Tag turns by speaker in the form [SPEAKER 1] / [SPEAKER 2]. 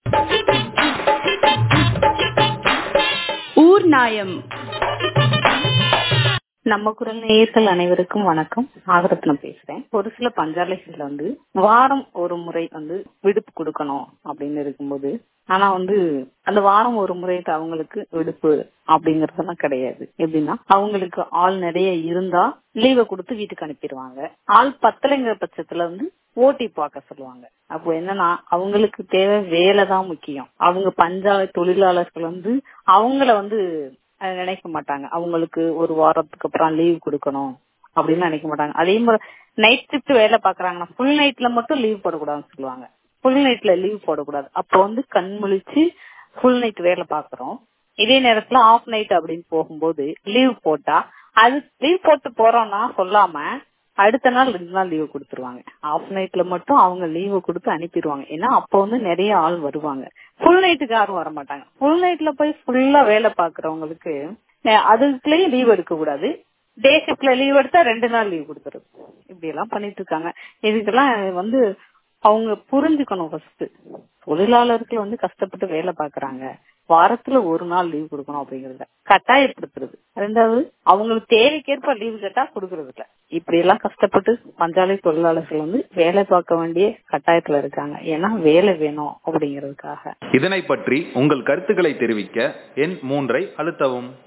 [SPEAKER 1] ஊர் நாயம்
[SPEAKER 2] நம்ம குரல் நேயர்கள் அனைவருக்கும் வணக்கம் நாகரத்னம் பேசுறேன் ஒரு சில பஞ்சாலைகள்ல வந்து வாரம் ஒரு முறை வந்து விடுப்பு கொடுக்கணும் அப்படின்னு இருக்கும்போது ஆனா வந்து அந்த வாரம் ஒரு முறை அவங்களுக்கு விடுப்பு அப்படிங்கறதெல்லாம் கிடையாது எப்படின்னா அவங்களுக்கு ஆள் நிறைய இருந்தா லீவை கொடுத்து வீட்டுக்கு அனுப்பிடுவாங்க ஆள் பத்தலைங்கிற பட்சத்துல வந்து ஓட்டி பார்க்க சொல்லுவாங்க அப்போ என்னன்னா அவங்களுக்கு தேவை வேலை தான் முக்கியம் அவங்க பஞ்சாலை தொழிலாளர்கள் வந்து அவங்கள வந்து அஹ் நினைக்க மாட்டாங்க அவங்களுக்கு ஒரு வாரத்துக்கு அப்புறம் லீவ் கொடுக்கணும் அப்படின்னு நினைக்க மாட்டாங்க அதே மாதிரி நைட் ஷிஃப்ட் வேலை பாக்குறாங்கன்னா ஃபுல் நைட்ல மட்டும் லீவ் போடக்கூடாதுன்னு சொல்லுவாங்க ஃபுல் நைட்ல லீவ் போடக்கூடாது அப்போ வந்து கண் முழிச்சு ஃபுல் நைட் வேலை பாக்குறோம் இதே நேரத்துல ஆஃப் நைட் அப்படின்னு போகும்போது லீவ் போட்டா அது லீவ் போட்டு போறோம்னா சொல்லாம அடுத்த நாள் ரெண்டு நாள் லீவு கொடுத்துருவாங்க ஆஃப் நைட்ல மட்டும் அவங்க லீவு கொடுத்து அனுப்பிடுவாங்க ஏன்னா அப்ப வந்து நிறைய ஆள் வருவாங்க ஃபுல் நைட்டுக்கு யாரும் வர மாட்டாங்க ஃபுல் நைட்ல போய் ஃபுல்லா வேலை பாக்குறவங்களுக்கு அஹ் அதுக்குள்ளேயும் லீவ் எடுக்க கூடாது டே ஷிப்ட்ல லீவ் எடுத்தா ரெண்டு நாள் லீவ் கொடுத்துருது இப்படி எல்லாம் பண்ணிட்டு இருக்காங்க இதுக்கெல்லாம் வந்து அவங்க புரிஞ்சுக்கணும் ஃபர்ஸ்ட் தொழிலாளர்கள் வந்து கஷ்டப்பட்டு வேலை பாக்குறாங்க வாரத்துல ஒரு நாள் லீவ் கொடுக்கணும் அப்படிங்கறத கட்டாயப்படுத்துறது ரெண்டாவது அவங்களுக்கு தேவைக்கேற்ப லீவ் கேட்டா கொடுக்கறது இல்ல இப்படி எல்லாம் கஷ்டப்பட்டு பஞ்சாலை தொழிலாளர்கள் வந்து வேலை பார்க்க வேண்டிய கட்டாயத்துல இருக்காங்க ஏன்னா வேலை வேணும் அப்படிங்கறதுக்காக
[SPEAKER 3] இதனை பற்றி உங்கள் கருத்துக்களை தெரிவிக்க எண் மூன்றை அழுத்தவும்